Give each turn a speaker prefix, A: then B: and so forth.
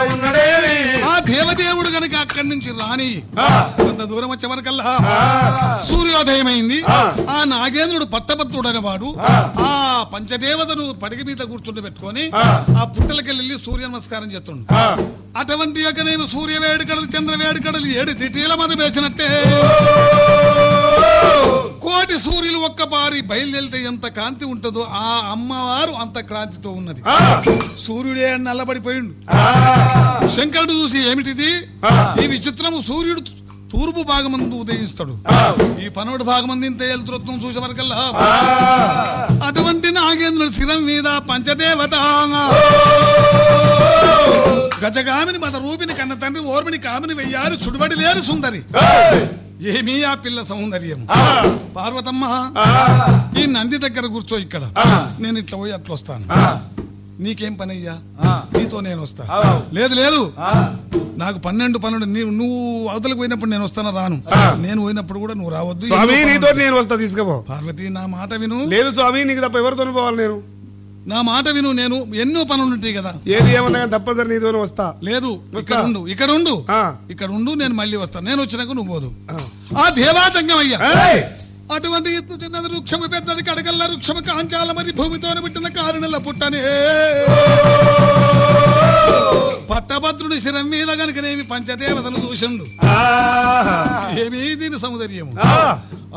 A: ఉన్నడేమి
B: ఆ దేవదేవుడు గనక అక్కడి నుంచి రాని కొంత దూరం వచ్చే వరకల్లా సూర్యోదయమైంది ఆ నాగేంద్రుడు పట్టభద్రుడైన వాడు ఆ పంచదేవతను పడిగ మీద కూర్చుండి పెట్టుకొని ఆ పుట్టలకెళ్ళి సూర్య నమస్కారం చేస్తుండు అటువంటి యొక్క నేను సూర్య వేడుకడలు చంద్ర వేడుకడలు ఏడు తిథీల మీద వేసినట్టే కోటి సూర్యులు ఒక్క పారి బయలుదేరితే ఎంత కాంతి ఉంటుందో ఆ అమ్మవారు అంత క్రాంతితో ఉన్నది సూర్యుడే నల్లబడిపోయిండు శంకరుడు చూసి ఏమిటిది ఈ విచిత్రము సూర్యుడు తూర్పు భాగమందు ఉదయిస్తాడు ఈ పనోడు భాగమంది ఇంత ఎలుతురత్వం చూసే వరకల్లా అటువంటి నాగేంద్రుడి శిరం మీద పంచదేవత గజగామిని మత రూపిని కన్న తండ్రి ఓర్మిని కామిని వెయ్యారు చుడుబడి లేరు సుందరి ఏమీ ఆ పిల్ల సౌందర్యం పార్వతమ్మ ఈ నంది దగ్గర కూర్చో ఇక్కడ నేను ఇట్లా పోయి అట్లా వస్తాను నీకేం పని అయ్యా నీతో నేను వస్తా లేదు లేదు నాకు పన్నెండు పన్నెండు నీవు నువ్వు అవతలకు పోయినప్పుడు నేను వస్తాను రాను నేను పోయినప్పుడు కూడా నువ్వు రావద్దు
A: స్వామి
B: ఎన్నో
A: నీతో
B: పనులు-
A: నేను వస్తా తీసుకుపో
B: పార్వతి నా మాట విను
A: లేదు స్వామి నీకు తప్ప ఎవరితో పోవాలి నేను
B: నా మాట విను నేను ఎన్నో పనులు ఉంటాయి కదా
A: ఏది ఏమన్నా కానీ తప్పనిసరి నీతో వస్తా
B: లేదు ఇక్కడ ఉండు ఇక్కడ ఉండు
A: ఆ.
B: ఇక్కడ ఉండు నేను మళ్ళీ వస్తాను నేను వచ్చినాక నువ్వు పోదు ఆ దేవాతంగం అయ్యా
A: ఏయ్!
B: అటువంటి ఎత్తు చిన్నది వృక్షము పెద్దది కడగల్ల వృక్షము కాంచాల మరి భూమితోనే పుట్టిన కారుణెల పుట్టనే పట్టభద్రుడి శిరం మీద కనుకనేమి పంచదేవతను చూసిండు
A: ఆహా!
B: ఏమీ దీని సౌందర్యము
A: ఆ!